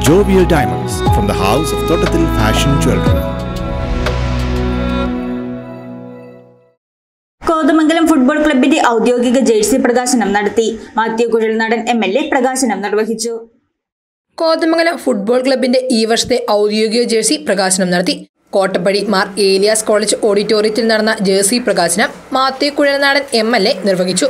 Jovial Diamonds from the house of Totatil Fashion Jewelry. Kothamangalam football ക്ലബിന്റെ ഔദ്യോഗിക jersey പ്രകാശനം നടത്തി Mathew Kuzhalnadan M L A പ്രകാശനം നിർവഹിച്ചു കോതമംഗലം ഫുട്ബോൾ ക്ലബിന്റെ ഈ വർഷത്തെ ഔദ്യോഗിക ജേഴ്സി പ്രകാശനം നടത്തി കോട്ടപ്പടി മാർ ഏലിയാസ് കോളേജ് ഓഡിറ്റോറിയത്തിൽ നടന്ന ജേഴ്സി പ്രകാശനം Mathew Kuzhalnadan M L A നിർവഹിച്ചു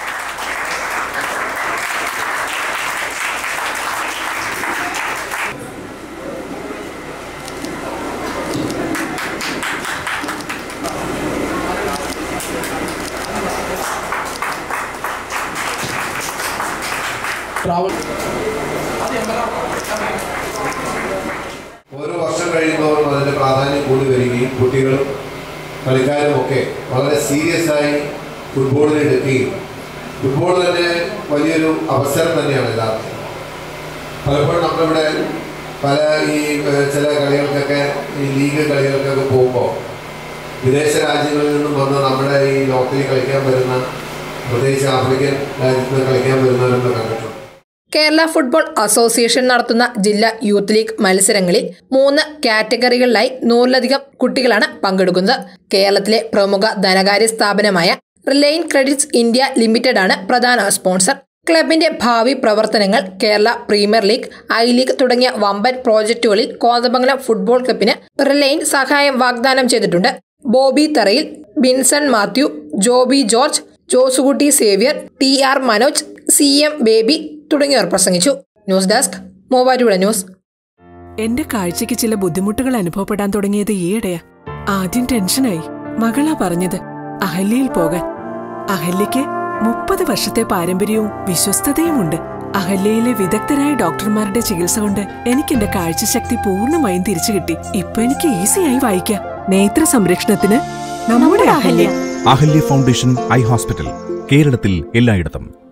ഓരോ വർഷം കഴിയുന്നതോറും അതിൻ്റെ പ്രാധാന്യം കൂടി വരികയും കുട്ടികളും കളിക്കാരും ഒക്കെ വളരെ സീരിയസ് ആയി ഫുട്ബോളിനെ എടുക്കുകയും ഫുട്ബോൾ തന്നെ വലിയൊരു അവസരം തന്നെയാണ് യഥാർത്ഥം പലപ്പോഴും നമ്മളിവിടെ പല ഈ ഏഹ്, ചില കളികൾക്കൊക്കെ ഈ ലീഗ് കളികൾക്കൊക്കെ പോകുമ്പോൾ വിദേശ രാജ്യങ്ങളിൽ നിന്നും വന്ന് നമ്മുടെ ഈ ലോക്കലിൽ കളിക്കാൻ വരുന്ന പ്രത്യേകിച്ച് ആഫ്രിക്കൻ രാജ്യത്ത് നിന്ന് കളിക്കാൻ വരുന്നവരൊക്കെ കണ്ടിട്ടുണ്ട് കേരള ഫുട്ബോൾ അസോസിയേഷൻ നടത്തുന്ന ജില്ലാ യൂത്ത് ലീഗ് മത്സരങ്ങളിൽ മൂന്ന് കാറ്റഗറികളിലായി നൂറിലധികം കുട്ടികളാണ് പങ്കെടുക്കുന്നത് കേരളത്തിലെ പ്രമുഖ ധനകാര്യ സ്ഥാപനമായ റിലയൻ ക്രെഡിറ്റ്സ് ഇന്ത്യ ലിമിറ്റഡ് ആണ് പ്രധാന സ്പോൺസർ ക്ലബിന്റെ ഭാവി പ്രവർത്തനങ്ങൾ Kerala premier league I league തുടങ്ങിയ വമ്പൻ പ്രോജക്റ്റുകളിൽ കോതമംഗലം ഫുട്ബോൾ ക്ലബിന് റിലയൻ സഹായം വാഗ്ദാനം ചെയ്തിട്ടുണ്ട് Bobby Tharayil Binson Mathew Joby George Josekutty Xavier T R Manoj C M Baby തുടങ്ങിയവർ പ്രസംഗിച്ചു ന്യൂസ് ഡെസ്ക് മൂവാറ്റുപുഴ ന്യൂസ് എന്റെ കാഴ്ചയ്ക്ക് ചില ബുദ്ധിമുട്ടുകൾ അനുഭവപ്പെടാൻ തുടങ്ങിയത് ഈയിടെയാ ആദ്യം ടെൻഷനായി മകളാ പറഞ്ഞത് അഹല്യയിൽ പോകാൻ അഹല്യയ്ക്ക് മുപ്പത് വർഷത്തെ പാരമ്പര്യവും വിശ്വസ്തതയുമുണ്ട് അഹല്യയിലെ വിദഗ്ധരായ ഡോക്ടർമാരുടെ ചികിത്സ കൊണ്ട് എനിക്ക് എന്റെ കാഴ്ചശക്തി പൂർണ്ണമായും തിരിച്ചു കിട്ടി ഇപ്പൊ എനിക്ക് ഈസിയായി വായിക്കാം നേത്ര സംരക്ഷണത്തിന് നമ്മുടെ Ahalya Ahalya Foundation Eye Hospital, കേരളത്തിൽ എല്ലായിടത്തും